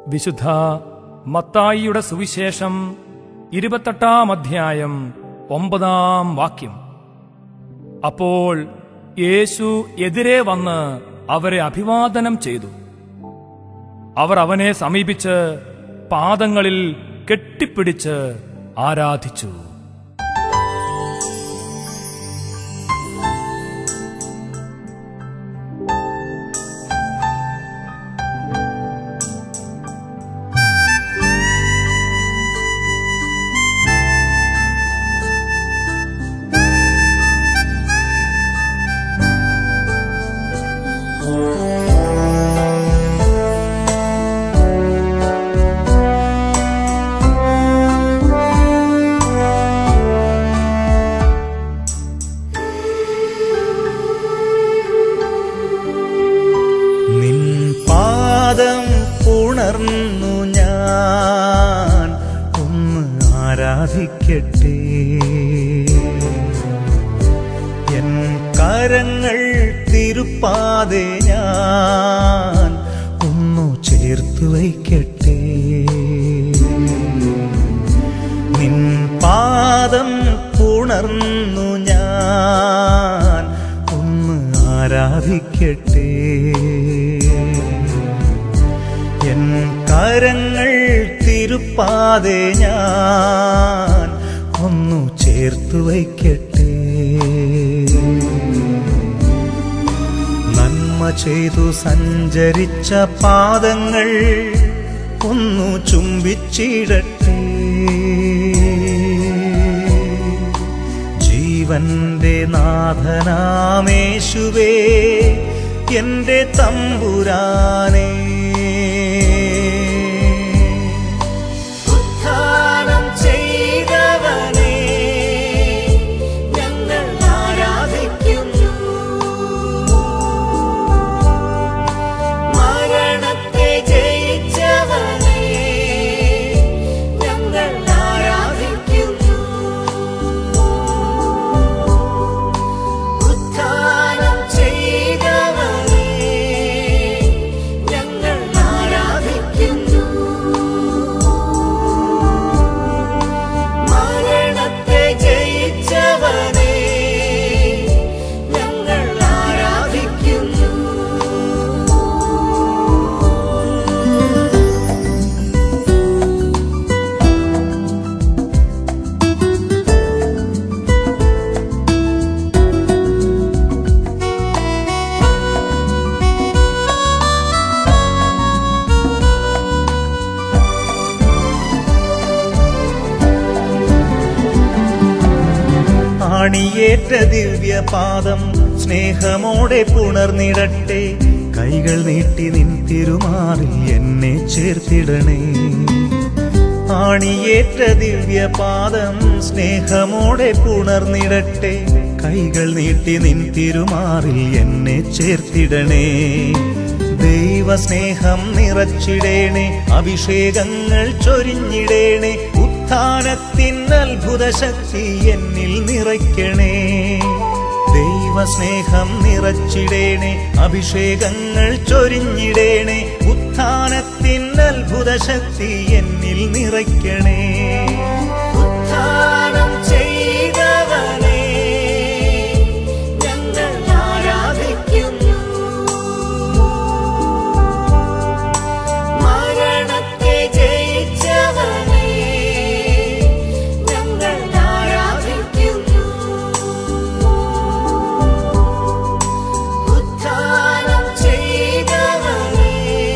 വിശുദ്ധ മത്തായിയുടെ സുവിശേഷം ഇരുപത്തെട്ടാം അധ്യായം ഒമ്പതാം വാക്യം അപ്പോൾ യേശു എതിരെ വന്ന് അവരെ അഭിവാദനം ചെയ്തു അവർ അവനെ സമീപിച്ച് പാദങ്ങളിൽ കെട്ടിപ്പിടിച്ച് ആരാധിച്ചു നിൻ പാദം ഉണർന്നു ഞാൻ ഒന്ന് ആരാധിക്കട്ടെ എൻ കരങ്ങൾ തിരുപ്പാതെ ഞാൻ ഒന്നു ചേർത്തു വയ്ക്കട്ടെ നിൻ പാദം ഉണർന്നു ഞാൻ ഒന്ന് ആരാധിക്കട്ടെ എൻ കരങ്ങൾ തിരുപ്പാതെ ഞാൻ ഒന്നു ചേർത്തു വയ്ക്കട്ടെ നന്മ ചെയ്തു സഞ്ചരിച്ച പാദങ്ങൾ ഒന്നു ചുംബിച്ചിടട്ടെ ജീവന്റെ നാഥനാമേശുവേ എന്റെ തമ്പുരാനേ ഉത്ഥാനം ചെയ്തവനേ ഞങ്ങൾ ആരാധിക്കുന്നു മരണത്തെ ജയിച്ചവനേ ഞങ്ങൾ ആരാധിക്കുന്നു ഉത്ഥാനം ചെയ്തവനേ ഞങ്ങൾ ആരാധിക്കുന്നു മരണത്തെ ജയിച്ചവനേ ഞങ്ങൾ ആരാധിക്കുന്നു ആണിയേറ്റ ദിവ്യപാദം സ്നേഹമോടെ പുണർന്നിടട്ടെ കൈകൾ നീട്ടി നിൻ തിരുമാറിൽ എന്നെ ചേർത്തിടണേ ആണിയേറ്റ ദിവ്യപാദം സ്നേഹമോടെ പുണർന്നിടട്ടെ കൈകൾ നീട്ടി നിൻ തിരുമാറിൽ എന്നെ ചേർത്തിടണേ ദൈവസ്നേഹം നിറച്ചിടേണേ അഭിഷേകങ്ങൾ ചൊരിഞ്ഞിടേണേ ഉത്ഥാനത്തിൻ അത്ഭുത ശക്തി എന്നിൽ നിറയ്ക്കണേ ദൈവസ്നേഹം നിറച്ചിടേണേ അഭിഷേകങ്ങൾ ചൊരിഞ്ഞിടേണേ ഉത്ഥാനത്തിൻ അത്ഭുത ശക്തി എന്നിൽ നിറയ്ക്കണേ ഉത്ഥാനം ചെയ്തവനേ ഞങ്ങൾ ആരാധിക്കുന്നു മരണത്തെ ജയിച്ചവനേ ഞങ്ങൾ ആരാധിക്കുന്നു ഉത്ഥാനം ചെയ്തവനേ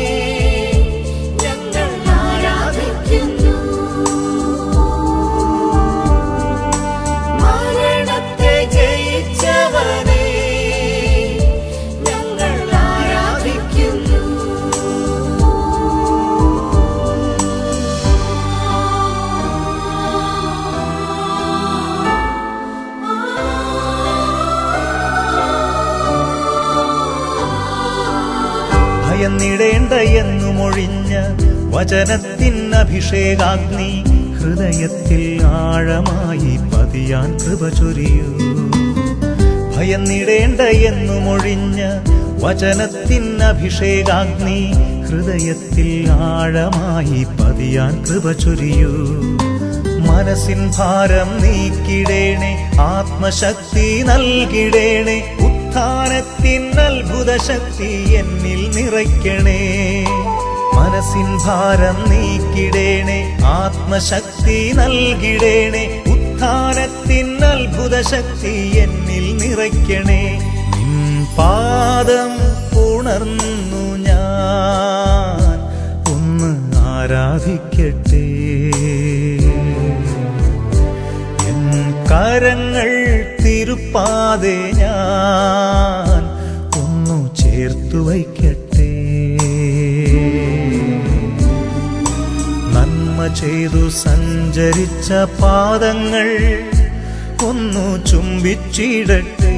ഞങ്ങൾ ആരാധിക്കുന്നു മരണത്തെ ജയിച്ചവനേ ഞങ്ങൾ ആരാധിക്കുന്നു ഭയന്നിടേണ്ട എന്നു മൊഴിഞ്ഞ വചനത്തിൻ അഭിഷേകാഗ്നി ഹൃദയത്തിൽ ആഴമായി പതിയാൻ കൃപ ചൊരിയൂ ഭയന്നിടേണ്ട എന്നു മൊഴിഞ്ഞ വചനത്തിൻ അഭിഷേകാഗ്നി ഹൃദയത്തിൽ ആഴമായി പതിയാൻ കൃപ ചൊരിയൂ മനസ്സിൻ ഭാരം നീക്കിടേണേ ആത്മശക്തി നൽകിടേണേ ഉത്ഥാനത്തിൻ അത്ഭുത ശക്തി എന്നിൽ നിറയ്ക്കണേ മനസ്സിൻ ഭാരം നീക്കിടേണേ ആത്മശക്തി നൽകിടേണേ ഉത്ഥാനത്തിൻ അത്ഭുത ശക്തി എന്നിൽ നിറയ്ക്കണേ നിൻ പാദം ഉണർന്നു ഞാൻ ഒന്ന് ആരാധിക്കട്ടെ എൻ കരങ്ങൾ തിരുപ്പാതെ ഞാൻ ഒന്നു ചേർത്തു വയ്ക്കട്ടെ നന്മ ചെയ്തു സഞ്ചരിച്ച പാദങ്ങൾ ഒന്നു ചുംബിച്ചിടട്ടെ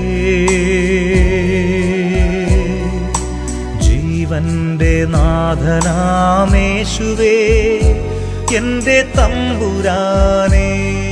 ജീവന്റെ നാഥനാമേശുവേ എന്റെ തമ്പുരാനേ